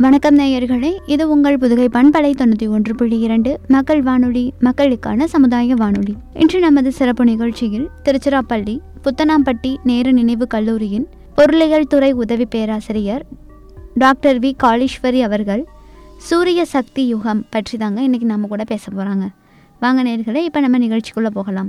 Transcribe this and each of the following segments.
வணக்கம் நேயர்களே இது உங்கள் புதுகை பண்பலை தொண்ணூற்றி ஒன்று புள்ளி இரண்டு மக்கள் வானொலி மக்களுக்கான சமுதாய வானொலி இன்று நமது சிறப்பு நிகழ்ச்சியில் திருச்சிராப்பள்ளி புத்தனாம்பட்டி நேரு நினைவு கல்லூரியின் பொருளியல் துறை உதவி பேராசிரியர் டாக்டர் வி காளீஸ்வரி அவர்கள் சூரிய சக்தி யுகம் பற்றி தாங்க இன்றைக்கி நம்ம கூட பேச போகிறாங்க வாங்க நேர்களே இப்போ நம்ம நிகழ்ச்சிக்குள்ளே போகலாம்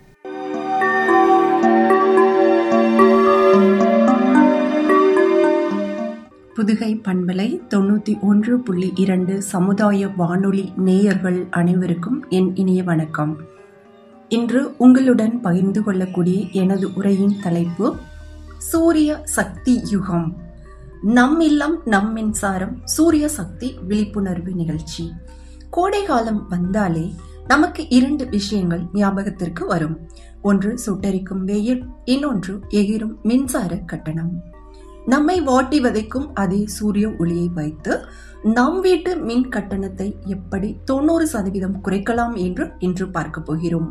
புதுகை பண்பலை தொண்ணூற்றி ஒன்று புள்ளி இரண்டு சமுதாய வானொலி நேயர்கள் அனைவருக்கும் என் இனிய வணக்கம் இன்று உங்களுடன் பகிர்ந்து கொள்ளக்கூடிய எனது உரையின் தலைப்பு சூரிய சக்தி யுகம் நம் இல்லம் நம் மின்சாரம் சூரிய சக்தி விழிப்புணர்வு நிகழ்ச்சி கோடை காலம் வந்தாலே நமக்கு இரண்டு விஷயங்கள் ஞாபகத்திற்கு வரும் ஒன்று சுட்டரிக்கும் வெயில் இன்னொன்று எகிரும் மின்சார கட்டணம் நம்மை வாட்டி வதைக்கும் அதே சூரிய ஒளியை வைத்து நம் வீட்டு மின் கட்டணத்தை எப்படி தொண்ணூறு சதவீதம் குறைக்கலாம் என்று இன்று பார்க்க போகிறோம்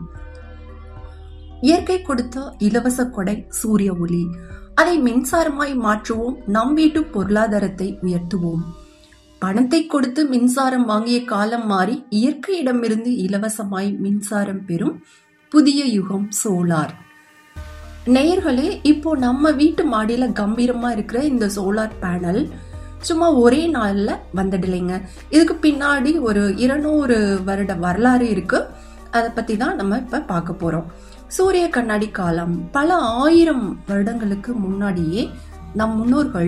இயற்கை கொடுத்த இலவச கொடை சூரிய ஒளி அதை மின்சாரமாய் மாற்றுவோம் நம் வீட்டு பொருளாதாரத்தை உயர்த்துவோம் பணத்தை கொடுத்து மின்சாரம் வாங்கிய காலம் மாறி இயற்கையிடமிருந்து இலவசமாய் மின்சாரம் பெறும் புதிய யுகம் சோலார் நேயர்களே இப்போ நம்ம வீட்டு மாடியில கம்பீரமா இருக்கிற இந்த சோலார் பேனல் சும்மா ஒரே நாள்ல வந்துடலைங்க இதுக்கு பின்னாடி ஒரு இருநூறு வருட வரலாறு இருக்கு அதை பத்தி தான் நம்ம இப்ப பார்க்க போறோம் சூரிய கண்ணாடி காலம் பல ஆயிரம் வருடங்களுக்கு முன்னாடியே நம் முன்னோர்கள்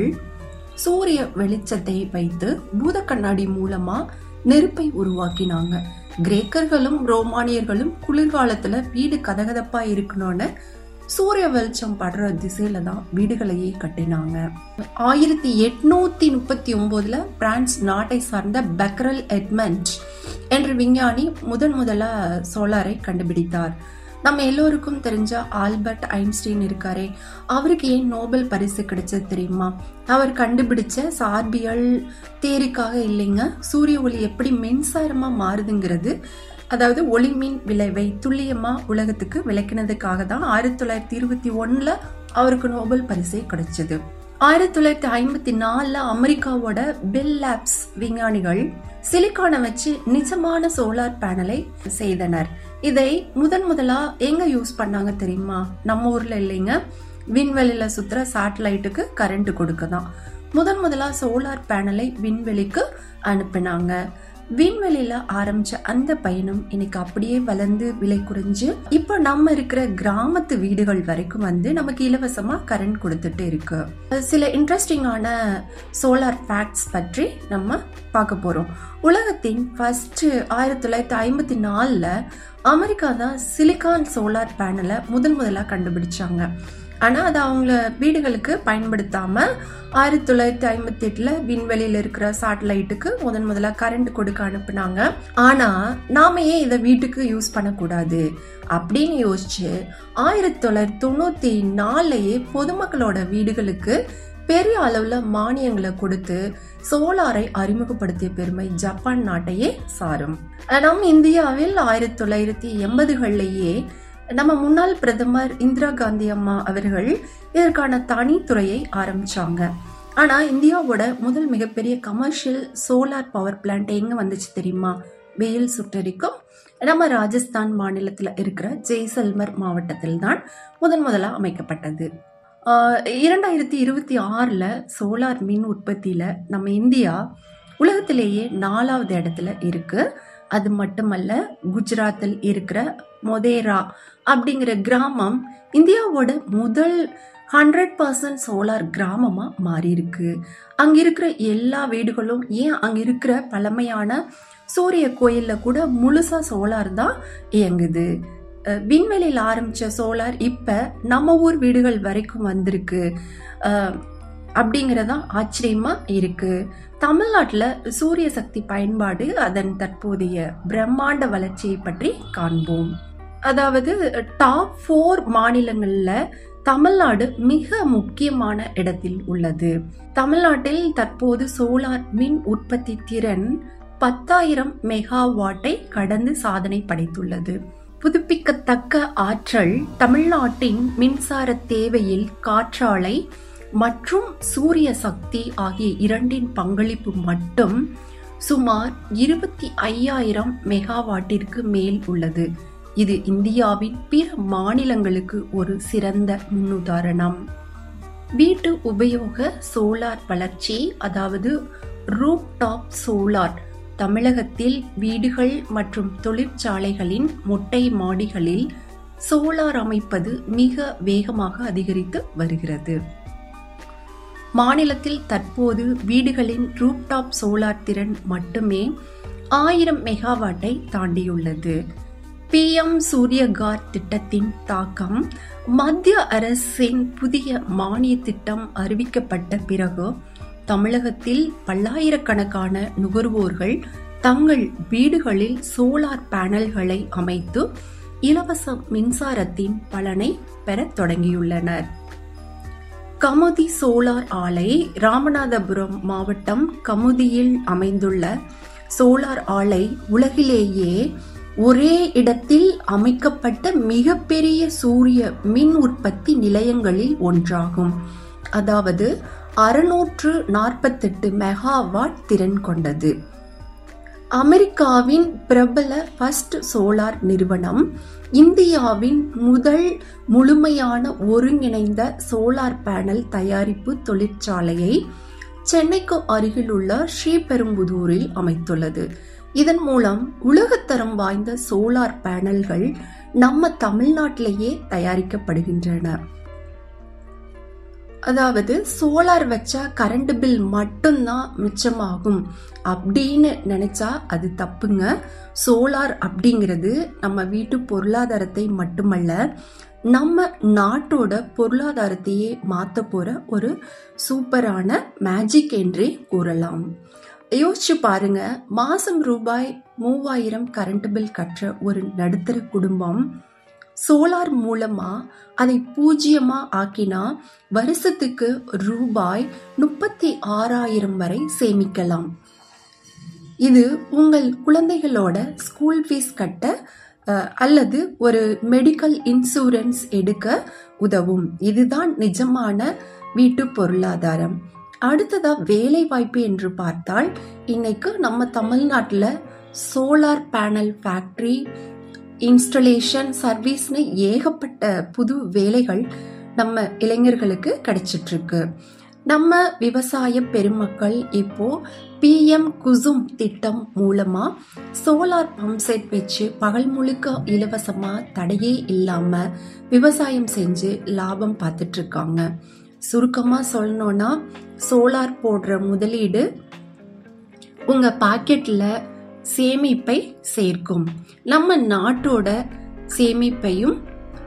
சூரிய வெளிச்சத்தை வைத்து பூத கண்ணாடி மூலமா நெருப்பை உருவாக்கினாங்க கிரேக்கர்களும் ரோமானியர்களும் குளிர்காலத்துல வீடு கதகதப்பா இருக்கணும்னு சூரிய வெளிச்சம் படுற திசையில தான் வீடுகளையே கட்டினாங்க ஆயிரத்தி எட்நூத்தி முப்பத்தி ஒன்பதுல பிரான்ஸ் நாட்டை சார்ந்த பெக்கரல் எட்மண்ட் என்ற விஞ்ஞானி முதன் முதலா சோலாரை கண்டுபிடித்தார் நம்ம எல்லோருக்கும் தெரிஞ்ச ஆல்பர்ட் ஐன்ஸ்டீன் இருக்காரே அவருக்கு ஏன் நோபல் பரிசு கிடைச்சது தெரியுமா அவர் கண்டுபிடிச்ச சார்பியல் தேரிக்காக இல்லைங்க சூரிய ஒளி எப்படி மின்சாரமா மாறுதுங்கிறது அதாவது ஒளிமின் விளைவை துல்லியமா உலகத்துக்கு விளக்கினதுக்காக தான் ஆயிரத்தி தொள்ளாயிரத்தி இருபத்தி ஒண்ணுல அவருக்கு நோபல் பரிசை கிடைச்சது ஆயிரத்தி தொள்ளாயிரத்தி ஐம்பத்தி நாலுல அமெரிக்காவோட பெல் லேப்ஸ் விஞ்ஞானிகள் சிலிக்கானை வச்சு நிஜமான சோலார் பேனலை செய்தனர் இதை முதன் முதலா எங்க யூஸ் பண்ணாங்க தெரியுமா நம்ம ஊர்ல இல்லைங்க விண்வெளியில சுத்துற சேட்டலைட்டுக்கு கரண்ட் கொடுக்க தான் முதன் முதலா சோலார் பேனலை விண்வெளிக்கு அனுப்பினாங்க விண்வெளியில ஆரம்பிச்ச அந்த பயணம் இன்னைக்கு அப்படியே வளர்ந்து விலை குறைஞ்சு இப்போ நம்ம இருக்கிற கிராமத்து வீடுகள் வரைக்கும் வந்து நமக்கு இலவசமா கரண்ட் கொடுத்துட்டு இருக்கு சில இன்ட்ரெஸ்டிங்கான சோலார் ஃபேக்ட்ஸ் பற்றி நம்ம பார்க்க போறோம் உலகத்தின் ஃபர்ஸ்ட் ஆயிரத்தி தொள்ளாயிரத்தி ஐம்பத்தி நாலுல அமெரிக்கா தான் சிலிக்கான் சோலார் பேனலை முதன் முதலாக கண்டுபிடிச்சாங்க ஆனால் அதை அவங்கள வீடுகளுக்கு பயன்படுத்தாம ஆயிரத்தி தொள்ளாயிரத்தி ஐம்பத்தி எட்டுல விண்வெளியில் இருக்கிற சேட்டலைட்டுக்கு முதன் முதலாக கரண்ட் கொடுக்க அனுப்புனாங்க ஆனால் நாம ஏன் இதை வீட்டுக்கு யூஸ் பண்ணக்கூடாது அப்படின்னு யோசிச்சு ஆயிரத்தி தொள்ளாயிரத்தி தொண்ணூத்தி நாலுலயே பொதுமக்களோட வீடுகளுக்கு பெரிய அளவுல மானியங்களை கொடுத்து சோலாரை அறிமுகப்படுத்திய பெருமை ஜப்பான் நாட்டையே சாரும் நம் இந்தியாவில் ஆயிரத்தி தொள்ளாயிரத்தி எண்பதுகள்லேயே நம்ம முன்னாள் பிரதமர் இந்திரா காந்தி அம்மா அவர்கள் இதற்கான தனித்துறையை ஆரம்பிச்சாங்க ஆனா இந்தியாவோட முதல் மிகப்பெரிய கமர்ஷியல் சோலார் பவர் பிளான்ட் எங்க வந்துச்சு தெரியுமா வெயில் சுட்டரிக்கும் நம்ம ராஜஸ்தான் மாநிலத்தில் இருக்கிற ஜெய்சல்மர் மாவட்டத்தில் தான் முதன் முதலா அமைக்கப்பட்டது இரண்டாயிரத்தி இருபத்தி ஆறில் சோலார் மின் உற்பத்தியில் நம்ம இந்தியா உலகத்திலேயே நாலாவது இடத்துல இருக்கு அது மட்டுமல்ல குஜராத்தில் இருக்கிற மொதேரா அப்படிங்கிற கிராமம் இந்தியாவோட முதல் ஹண்ட்ரட் பர்சன்ட் சோலார் கிராமமாக மாறி இருக்கு அங்கே இருக்கிற எல்லா வீடுகளும் ஏன் அங்கே இருக்கிற பழமையான சூரிய கோயிலில் கூட முழுசா சோலார் தான் இயங்குது விண்வெளியில் ஆரம்பிச்ச சோலார் இப்போ நம்ம ஊர் வீடுகள் வரைக்கும் வந்திருக்கு அப்படிங்கிறதா ஆச்சரியமா இருக்கு தமிழ்நாட்டில் சூரிய சக்தி பயன்பாடு அதன் தற்போதைய பிரம்மாண்ட வளர்ச்சியை பற்றி காண்போம் அதாவது டாப் ஃபோர் மாநிலங்களில் தமிழ்நாடு மிக முக்கியமான இடத்தில் உள்ளது தமிழ்நாட்டில் தற்போது சோலார் மின் உற்பத்தி திறன் பத்தாயிரம் மெகாவாட்டை கடந்து சாதனை படைத்துள்ளது புதுப்பிக்கத்தக்க ஆற்றல் தமிழ்நாட்டின் மின்சார தேவையில் காற்றாலை மற்றும் சூரிய சக்தி ஆகிய இரண்டின் பங்களிப்பு மட்டும் சுமார் இருபத்தி ஐயாயிரம் மெகாவாட்டிற்கு மேல் உள்ளது இது இந்தியாவின் பிற மாநிலங்களுக்கு ஒரு சிறந்த முன்னுதாரணம் வீட்டு உபயோக சோலார் வளர்ச்சி அதாவது ரூப் டாப் சோலார் தமிழகத்தில் வீடுகள் மற்றும் தொழிற்சாலைகளின் மொட்டை மாடிகளில் சோலார் அமைப்பது மிக வேகமாக அதிகரித்து வருகிறது மாநிலத்தில் தற்போது வீடுகளின் ரூப்டாப் சோலார் திறன் மட்டுமே ஆயிரம் மெகாவாட்டை தாண்டியுள்ளது பிஎம் சூரியகார் திட்டத்தின் தாக்கம் மத்திய அரசின் புதிய மானிய திட்டம் அறிவிக்கப்பட்ட பிறகு தமிழகத்தில் பல்லாயிரக்கணக்கான நுகர்வோர்கள் தங்கள் வீடுகளில் சோலார் பேனல்களை அமைத்து இலவச மின்சாரத்தின் பலனை பெறத் தொடங்கியுள்ளனர் கமுதி சோலார் ஆலை ராமநாதபுரம் மாவட்டம் கமுதியில் அமைந்துள்ள சோலார் ஆலை உலகிலேயே ஒரே இடத்தில் அமைக்கப்பட்ட மிகப்பெரிய சூரிய மின் உற்பத்தி நிலையங்களில் ஒன்றாகும் அதாவது அறுநூற்று நாற்பத்தெட்டு மெகாவாட் திறன் கொண்டது அமெரிக்காவின் பிரபல ஃபர்ஸ்ட் சோலார் நிறுவனம் இந்தியாவின் முதல் முழுமையான ஒருங்கிணைந்த சோலார் பேனல் தயாரிப்பு தொழிற்சாலையை சென்னைக்கு அருகிலுள்ள ஸ்ரீபெரும்புதூரில் அமைத்துள்ளது இதன் மூலம் உலகத்தரம் வாய்ந்த சோலார் பேனல்கள் நம்ம தமிழ்நாட்டிலேயே தயாரிக்கப்படுகின்றன அதாவது சோலார் வச்சா கரண்ட் பில் மட்டும்தான் மிச்சமாகும் அப்படின்னு நினைச்சா அது தப்புங்க சோலார் அப்படிங்கிறது நம்ம வீட்டு பொருளாதாரத்தை மட்டுமல்ல நம்ம நாட்டோட பொருளாதாரத்தையே மாற்ற போற ஒரு சூப்பரான மேஜிக் என்றே கூறலாம் யோசிச்சு பாருங்க மாசம் ரூபாய் மூவாயிரம் கரண்ட் பில் கட்டுற ஒரு நடுத்தர குடும்பம் சோலார் மூலமா அதை பூஜ்ஜியமா ஆக்கினா வருஷத்துக்கு ரூபாய் முப்பத்தி ஆறாயிரம் வரை சேமிக்கலாம் இது உங்கள் குழந்தைகளோட ஸ்கூல் ஃபீஸ் கட்ட அஹ், அல்லது ஒரு மெடிக்கல் இன்சூரன்ஸ் எடுக்க உதவும் இதுதான் நிஜமான வீட்டு பொருளாதாரம் அடுத்ததா வேலை வாய்ப்பு என்று பார்த்தால் இன்னைக்கு நம்ம தமிழ்நாட்டில் சோலார் பேனல் ஃபேக்டரி இன்ஸ்டலேஷன் சர்வீஸ்னு ஏகப்பட்ட புது வேலைகள் நம்ம இளைஞர்களுக்கு கிடைச்சிட்டு இருக்கு நம்ம விவசாய பெருமக்கள் இப்போ பிஎம் குசும் திட்டம் மூலமா சோலார் பம்ப் செட் வச்சு பகல் முழுக்க இலவசமா தடையே இல்லாம விவசாயம் செஞ்சு லாபம் பார்த்துட்டு இருக்காங்க சுருக்கமா சொல்லணும்னா சோலார் போடுற முதலீடு உங்க பாக்கெட்ல சேமிப்பை சேர்க்கும் நம்ம நாட்டோட சேமிப்பையும்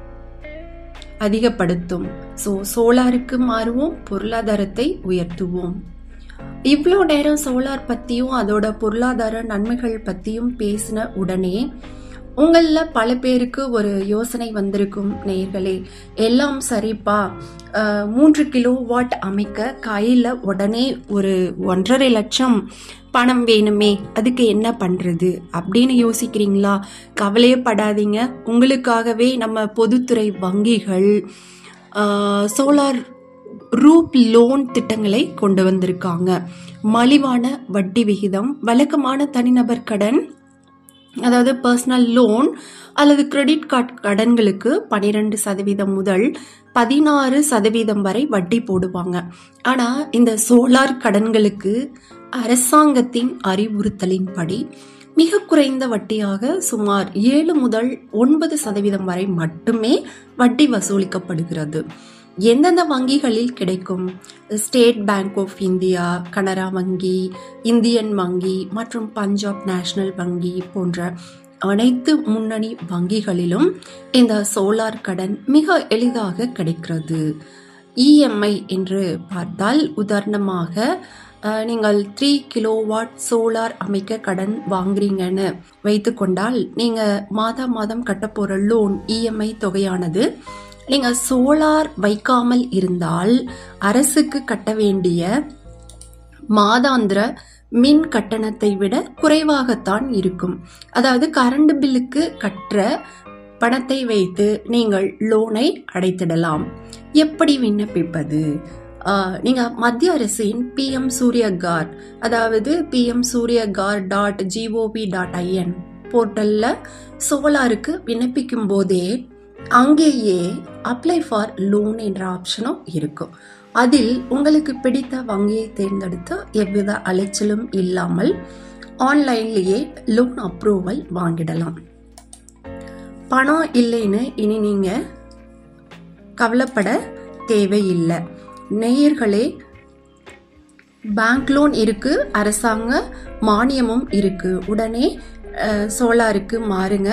அதிகப்படுத்தும் ஸோ சோலாருக்கு மாறுவோம் பொருளாதாரத்தை உயர்த்துவோம் இவ்வளோ நேரம் சோலார் பற்றியும் அதோட பொருளாதார நன்மைகள் பற்றியும் பேசின உடனே உங்களில் பல பேருக்கு ஒரு யோசனை வந்திருக்கும் நேயர்களே எல்லாம் சரிப்பா அஹ், மூன்று கிலோ வாட் அமைக்க கையில் உடனே ஒரு ஒன்றரை லட்சம் பணம் வேணுமே அதுக்கு என்ன பண்ணுறது அப்படின்னு யோசிக்கிறீங்களா கவலையே படாதீங்க உங்களுக்காகவே நம்ம பொதுத்துறை வங்கிகள் சோலார் ரூப் லோன் திட்டங்களை கொண்டு வந்திருக்காங்க மலிவான வட்டி விகிதம் வழக்கமான தனிநபர் கடன் அதாவது பர்சனல் லோன் அல்லது கிரெடிட் கார்டு கடன்களுக்கு பன்னிரெண்டு சதவீதம் முதல் பதினாறு சதவீதம் வரை வட்டி போடுவாங்க ஆனால் இந்த சோலார் கடன்களுக்கு அரசாங்கத்தின் அறிவுறுத்தலின்படி மிக குறைந்த வட்டியாக சுமார் ஏழு முதல் ஒன்பது சதவீதம் வரை மட்டுமே வட்டி வசூலிக்கப்படுகிறது எந்தெந்த வங்கிகளில் கிடைக்கும் State Bank of India Canara வங்கி இந்தியன் வங்கி மற்றும் பஞ்சாப் நேஷனல் வங்கி போன்ற அனைத்து முன்னணி வங்கிகளிலும் இந்த சோலார் கடன் மிக எளிதாக கிடைக்கிறது இஎம்ஐ என்று பார்த்தால் உதாரணமாக அஹ், நீங்கள் த்ரீ கிலோவாட் சோலார் அமைக்க கடன் வாங்குறீங்கன்னு வைத்துக்கொண்டால் நீங்கள் மாதா மாதம் கட்ட போகிற லோன் இஎம்ஐ தொகையானது நீங்கள் சோலார் வைக்காமல் இருந்தால் அரசுக்கு கட்ட வேண்டிய மாதாந்திர மின் கட்டணத்தை விட குறைவாகத்தான் இருக்கும் அதாவது கரண்ட் பில்லுக்கு கற்ற பணத்தை வைத்து நீங்கள் லோனை அடைத்திடலாம் எப்படி விண்ணப்பிப்பது நீங்கள் மத்திய அரசின் பிஎம் சூரியகார் அதாவது PM Surya Ghar dot G O V dot I N போர்ட்டலில் சோலாருக்கு விண்ணப்பிக்கும் போதே அங்கேயே அப்ளை ஃபார் லோன் என்ற ஆப்ஷனும் இருக்கும் அதில் உங்களுக்கு பிடித்த வங்கியை தேர்ந்தெடுத்து எவ்வித அலைச்சலும் இல்லாமல் ஆன்லைன்லேயே லோன் அப்ரூவல் வாங்கிடலாம் பணம் இல்லைன்னு இனி நீங்கள் கவலைப்பட தேவையில்லை நேயர்களே பேங்க் லோன் இருக்கு அரசாங்க மானியமும் இருக்கு உடனே சோலாருக்கு மாறுங்க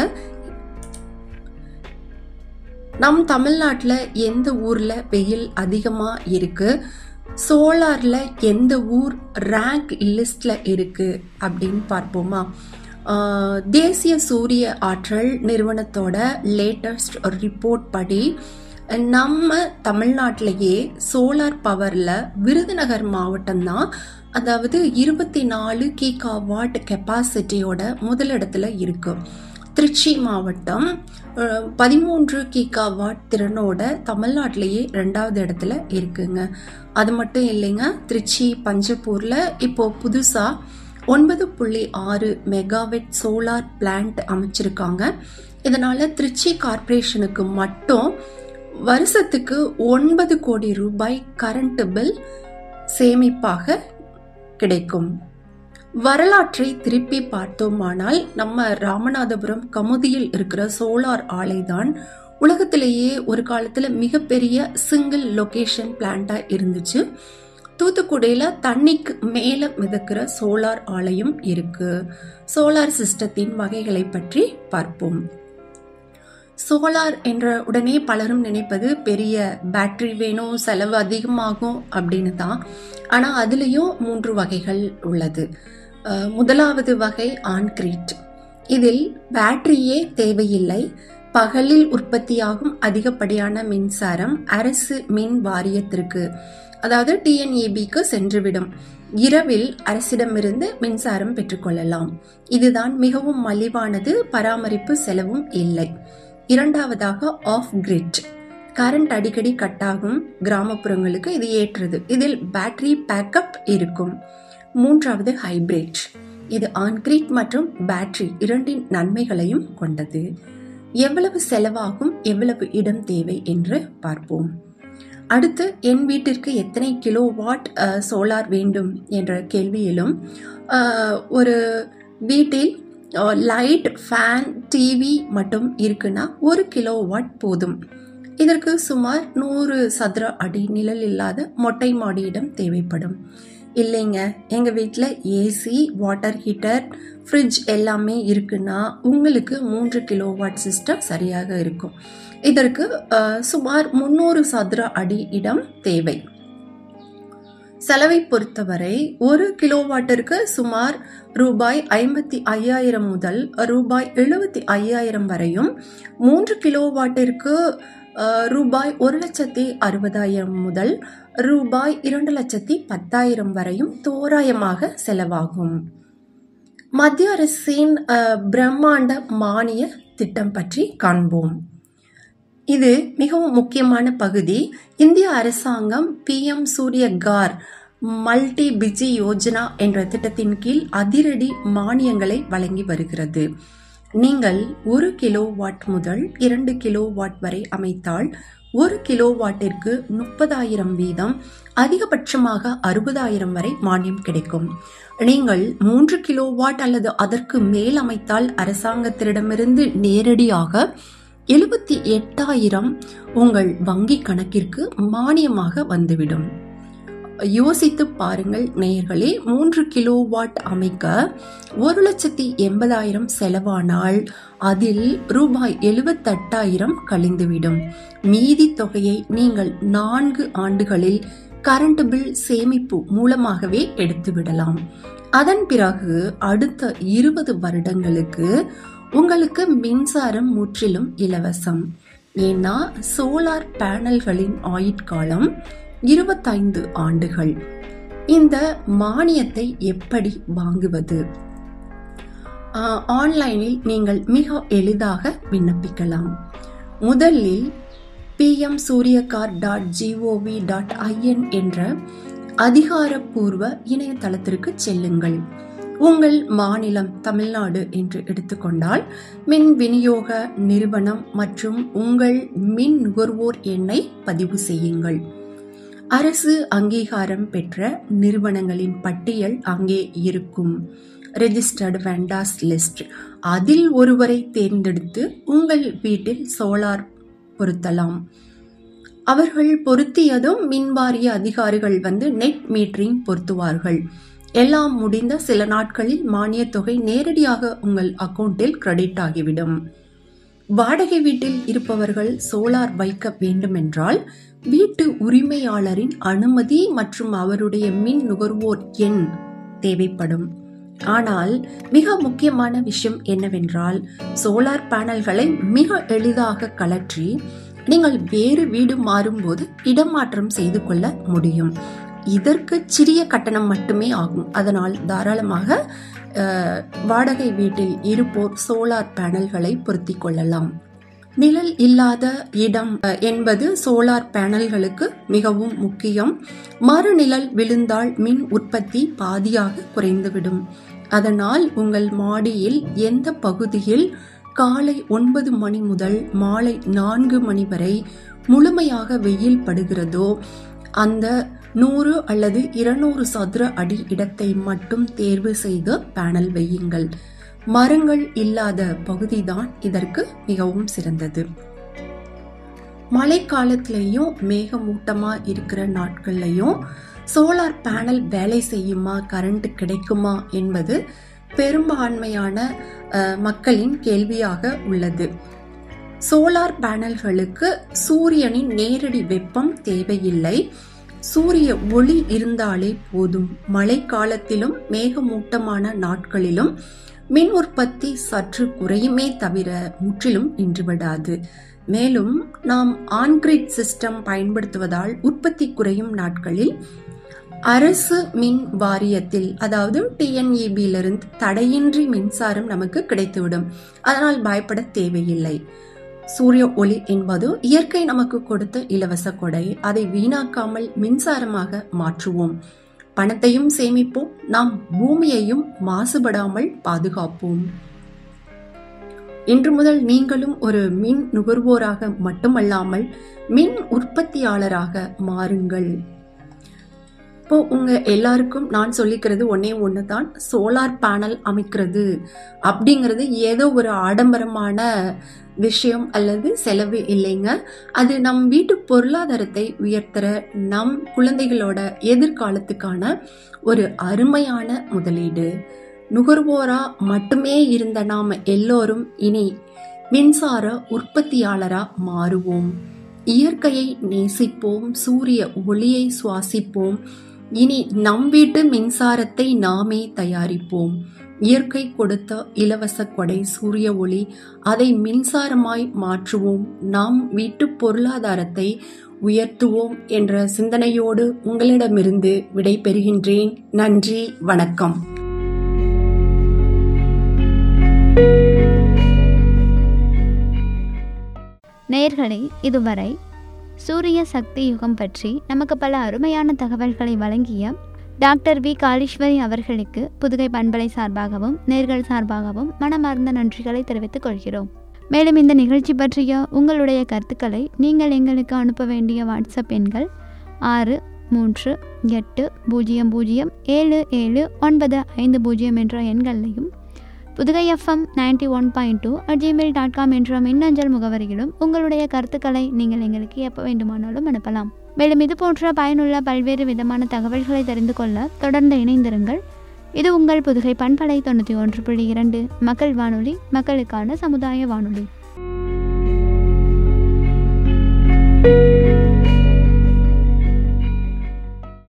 நம் தமிழ்நாட்டில் எந்த ஊரில் வெயில் அதிகமாக இருக்கு சோலாரில் எந்த ஊர் ரேங்க் லிஸ்டில் இருக்கு அப்படின்னு பார்ப்போமா தேசிய சூரிய ஆற்றல் நிறுவனத்தோட லேட்டஸ்ட் ரிப்போர்ட் படி நம்ம தமிழ்நாட்டிலேயே சோலார் பவரில் விருதுநகர் மாவட்டம் தான் அதாவது இருபத்தி நாலு கிகா வாட் கெப்பாசிட்டியோட முதலிடத்துல இருக்கு திருச்சி மாவட்டம் பதிமூன்று கிகா வாட் திறனோட தமிழ்நாட்டிலேயே ரெண்டாவது இடத்துல இருக்குங்க அது மட்டும் இல்லைங்க திருச்சி பஞ்சப்பூரில் இப்போ புதுசாக ஒன்பது புள்ளி ஆறு மெகாவெட் சோலார் பிளான்ட் அமைச்சிருக்காங்க இதனால திருச்சி கார்பரேஷனுக்கு மட்டும் வருஷத்துக்கு ஒன்பது கோடி ரூபாய் கரண்ட் பில் சேமிப்பாக கிடைக்கும் வரலாற்றை திருப்பி பார்த்தோமானால் நம்ம ராமநாதபுரம் கமுதியில் இருக்கிற சோலார் ஆலை தான் உலகத்திலேயே ஒரு காலத்துல மிகப்பெரிய சிங்கிள் லொகேஷன் பிளான்டா இருந்துச்சு தூத்துக்குடியில் தண்ணிக்கு மேலே மிதக்கிற சோலார் ஆலையும் இருக்கு சோலார் சிஸ்டத்தின் வகைகளை பற்றி பார்ப்போம் சோலார் என்ற உடனே பலரும் நினைப்பது பெரிய பேட்டரி வேணும் செலவு அதிகமாகும் அப்படின்னு தான் ஆனால் அதுலேயும் மூன்று வகைகள் உள்ளது முதலாவது வகை ஆன்கிரீட் இதில் பேட்டரியே தேவையில்லை பகலில் உற்பத்தியாகும் அதிகப்படியான மின்சாரம் அரசு மின் வாரியத்திற்கு அதாவது டிஎன்ஏபிக்கு சென்றுவிடும் இரவில் அரசிடமிருந்து மின்சாரம் பெற்றுக்கொள்ளலாம் இதுதான் மிகவும் மலிவானது பராமரிப்பு செலவும் இல்லை இரண்டாவதாக ஆஃப் கிரிட் கரண்ட் அடிக்கடி கட் ஆகும் கிராமப்புறங்களுக்கு இது ஏற்றது இதில் பேட்டரி பேக்கப் இருக்கும் மூன்றாவது ஹைபிரிட் இது ஆன்கிரிட் மற்றும் பேட்டரி இரண்டின் நன்மைகளையும் கொண்டது எவ்வளவு செலவாகும் எவ்வளவு இடம் தேவை என்று பார்ப்போம் அடுத்து என் வீட்டிற்கு எத்தனை கிலோ வாட் சோலார் வேண்டும் என்ற கேள்வியிலும் ஒரு வீட்டில் லைட் ஃபேன் டிவி மட்டும் இருக்குன்னா ஒரு கிலோ வாட் போதும் இதற்கு சுமார் நூறு சதுர அடி நிழல் இல்லாத மொட்டை மாடியிடம் தேவைப்படும் இல்லைங்க எங்கள் வீட்டில் ஏசி வாட்டர் ஹீட்டர் ஃப்ரிட்ஜ் எல்லாமே இருக்குன்னா உங்களுக்கு மூன்று கிலோ வாட் சிஸ்டம் சரியாக இருக்கும் இதற்கு சுமார் முந்நூறு சதுர அடி இடம் தேவை செலவை பொறுத்தவரை ஒரு கிலோவாட்டிற்கு சுமார் ரூபாய் ஐம்பத்தி ஐயாயிரம் முதல் ரூபாய் எழுபத்தி ஐயாயிரம் வரையும் மூன்று கிலோவாட்டிற்கு ரூபாய் ஒரு லட்சத்தி அறுபதாயிரம் முதல் ரூபாய் இரண்டு லட்சத்தி பத்தாயிரம் வரையும் தோராயமாக செலவாகும் மத்திய அரசின் பிரம்மாண்ட மானிய திட்டம் பற்றி காண்போம் இது மிகவும் முக்கியமான பகுதி இந்திய அரசாங்கம் பிஎம் சூரியகார் மல்டி பிஜி யோஜனா என்ற திட்டத்தின் கீழ் அதிரடி மானியங்களை வழங்கி வருகிறது நீங்கள் ஒரு கிலோ வாட் முதல் இரண்டு கிலோ வாட் வரை அமைத்தால் ஒரு கிலோ வாட்டிற்கு முப்பதாயிரம் வீதம் அதிகபட்சமாக அறுபதாயிரம் வரை மானியம் கிடைக்கும் நீங்கள் மூன்று கிலோ வாட் அல்லது அதற்கு மேல் அமைத்தால் அரசாங்கத்திடமிருந்து நேரடியாக எழுபத்தி எட்டாயிரம் உங்கள் வங்கி கணக்கிற்கு மானியமாக வந்துவிடும் யோசித்து பாருங்கள் நேயர்களே மூன்று கிலோ வாட் அமைக்க ஒரு லட்சத்தி எண்பதாயிரம் செலவானால் அதில் ரூபாய் எழுபத்தெட்டாயிரம் கழிந்துவிடும் மீதி தொகையை நீங்கள் நான்கு ஆண்டுகளில் கரண்ட் பில் சேமிப்பு மூலமாகவே எடுத்துவிடலாம் அதன் பிறகு அடுத்த இருபது வருடங்களுக்கு உங்களுக்கு மின்சாரம் முற்றிலும் இலவசம் ஏன்னா சோலார் பேனல்களின் ஆயுட்காலம் இருபத்தைந்து ஆண்டுகள் இந்த மானியத்தை எப்படி வாங்குவது ஆன்லைனில் நீங்கள் மிக எளிதாக விண்ணப்பிக்கலாம் முதலில் PM Surya Ghar dot G O V dot I N என்ற அதிகாரப்பூர்வ இணையதளத்திற்கு செல்லுங்கள் உங்கள் மாநிலம் தமிழ்நாடு என்று எடுத்துக்கொண்டால் மின் விநியோக நிறுவனம் மற்றும் உங்கள் மின் நுகர்வோர் எண்ணை பதிவு செய்யுங்கள் அரசு அங்கீகாரம் பெற்ற நிறுவனங்களின் பட்டியல் அங்கே இருக்கும் ரெஜிஸ்டர்டு வெண்டாஸ் லிஸ்ட் அதில் ஒருவரை தேர்ந்தெடுத்து உங்கள் வீட்டில் சோலார் பொருத்தலாம் அவர்கள் பொருத்தியதும் மின்வாரிய அதிகாரிகள் வந்து நெட் மீட்டரிங் பொருத்துவார்கள் எல்லாம் முடிந்த சில நாட்களில் மானியத் தொகை நேரடியாக உங்கள் அக்கவுண்டில் கிரெடிட் ஆகிவிடும் வாடகை வீட்டில் இருப்பவர்கள் சோலார் வைக்க வேண்டுமென்றால் வீட்டு உரிமையாளரின் அனுமதி மற்றும் அவருடைய மின் நுகர்வோர் எண் தேவைப்படும் ஆனால் மிக முக்கியமான விஷயம் என்னவென்றால் சோலார் பேனல்களை மிக எளிதாக கலற்றி நீங்கள் வேறு வீடு மாறும்போது இடமாற்றம் செய்து கொள்ள முடியும் இதற்கு சிறிய கட்டணம் மட்டுமே ஆகும் அதனால் தாராளமாக அஹ், வாடகை வீட்டில் இருப்போர் சோலார் பேனல்களை பொருத்திக் கொள்ளலாம் நிழல் இல்லாத இடம் அஹ், என்பது சோலார் பேனல்களுக்கு மிகவும் முக்கியம் மறுநிழல் விழுந்தால் மின் உற்பத்தி பாதியாக குறைந்துவிடும் அதனால் உங்கள் மாடியில் எந்த பகுதியில் காலை ஒன்பது மணி முதல் மாலை நான்கு மணி வரை முழுமையாக வெயில் படுகிறதோ அந்த நூறு அல்லது இருநூறு சதுர அடி இடத்தை மட்டும் தேர்வு செய்து பேனல் வையுங்கள் மரங்கள் இல்லாத பகுதிதான் இதற்கு மிகவும் சிறந்தது மழை காலத்திலையும் மேகமூட்டமா இருக்கிற நாட்கள்லையும் சோலார் பேனல் வேலை செய்யுமா கரண்ட் கிடைக்குமா என்பது பெரும்பான்மையான அஹ், மக்களின் கேள்வியாக உள்ளது சோலார் பேனல்களுக்கு சூரியனின் நேரடி வெப்பம் தேவையில்லை சூரிய ஒளி இருந்தாலே போதும் மழை காலத்திலும் மேகமூட்டமான நாட்களிலும் மின் உற்பத்தி சற்று குறையுமே தவிர முற்றிலும் நின்றுவிடாது மேலும் நாம் ஆன்கிரிட் சிஸ்டம் பயன்படுத்துவதால் உற்பத்தி குறையும் நாட்களில் அரசு மின் வாரியத்தில் அதாவது டிஎன்இபியிலிருந்து தடையின்றி மின்சாரம் நமக்கு கிடைத்துவிடும் அதனால் பயப்பட தேவையில்லை சூரிய ஒளி என்பது இயற்கை நமக்கு கொடுத்த இலவச கொடை அதை வீணாக்காமல் மின்சாரமாக மாற்றுவோம் பணத்தையும் சேமிப்போம் நாம் பூமியையும் மாசுபடாமல் பாதுகாப்போம் இன்று முதல் நீங்களும் ஒரு மின் நுகர்வோராக மட்டுமல்லாமல் மின் உற்பத்தியாளராக மாறுங்கள் இப்போ உங்க எல்லாருக்கும் நான் சொல்லிக்கிறது ஒன்னே ஒன்று தான் சோலார் பேனல் அமைக்கிறது அப்படிங்கிறது ஏதோ ஒரு ஆடம்பரமான விஷயம் அல்லது செலவு இல்லைங்க அது நம் வீட்டு பொருளாதாரத்தை உயர்த்துற நம் குழந்தைகளோட எதிர்காலத்துக்கான ஒரு அருமையான முதலீடு நுகர்வோரா மட்டுமே இருந்த நாம எல்லோரும் இனி மின்சார உற்பத்தியாளரா மாறுவோம் இயற்கையை நேசிப்போம் சூரிய ஒளியை சுவாசிப்போம் இனி நம் வீட்டு மின்சாரத்தை நாமே தயாரிப்போம் இயற்கை கொடுத்த இலவச கொடை சூரிய ஒளி அதை மின்சாரமாய் மாற்றுவோம் நாம் வீட்டு பொருளாதாரத்தை உயர்த்துவோம் என்ற சிந்தனையோடு உங்களிடமிருந்து விடை பெறுகின்றேன் நன்றி வணக்கம் நேயர்களே இதுவரை சூரிய சக்தி யுகம் பற்றி நமக்கு பல அருமையான தகவல்களை வழங்கிய டாக்டர் வி காளீஸ்வரி அவர்களுக்கு புதுகை பண்பலை சார்பாகவும் நேர்கள் சார்பாகவும் மனமார்ந்த நன்றிகளை தெரிவித்துக் கொள்கிறோம் மேலும் இந்த நிகழ்ச்சி பற்றிய உங்களுடைய கருத்துக்களை நீங்கள் எங்களுக்கு அனுப்ப வேண்டிய வாட்ஸ்அப் எண்கள் ஆறு மூன்று எட்டு பூஜ்ஜியம் பூஜ்ஜியம் ஏழு ஏழு ஒன்பது ஐந்து பூஜ்ஜியம் என்ற எண்களையும் Pudhugai FM ninety one point two at Gmail dot com என்ற மின்னஞ்சல் முகவரியிலும் உங்களுடைய கருத்துக்களை நீங்கள் எங்களுக்கு எப்போ வேண்டுமானாலும் அனுப்பலாம் மேலும் இது போன்ற பயனுள்ள பல்வேறு விதமான தகவல்களை தெரிந்து கொள்ள தொடர்ந்து இணைந்திருங்கள் இது உங்கள் புதுகை பண்பலை தொண்ணூற்றி ஒன்று புள்ளி இரண்டு மக்கள் வானொலி மக்களுக்கான சமுதாய வானொலி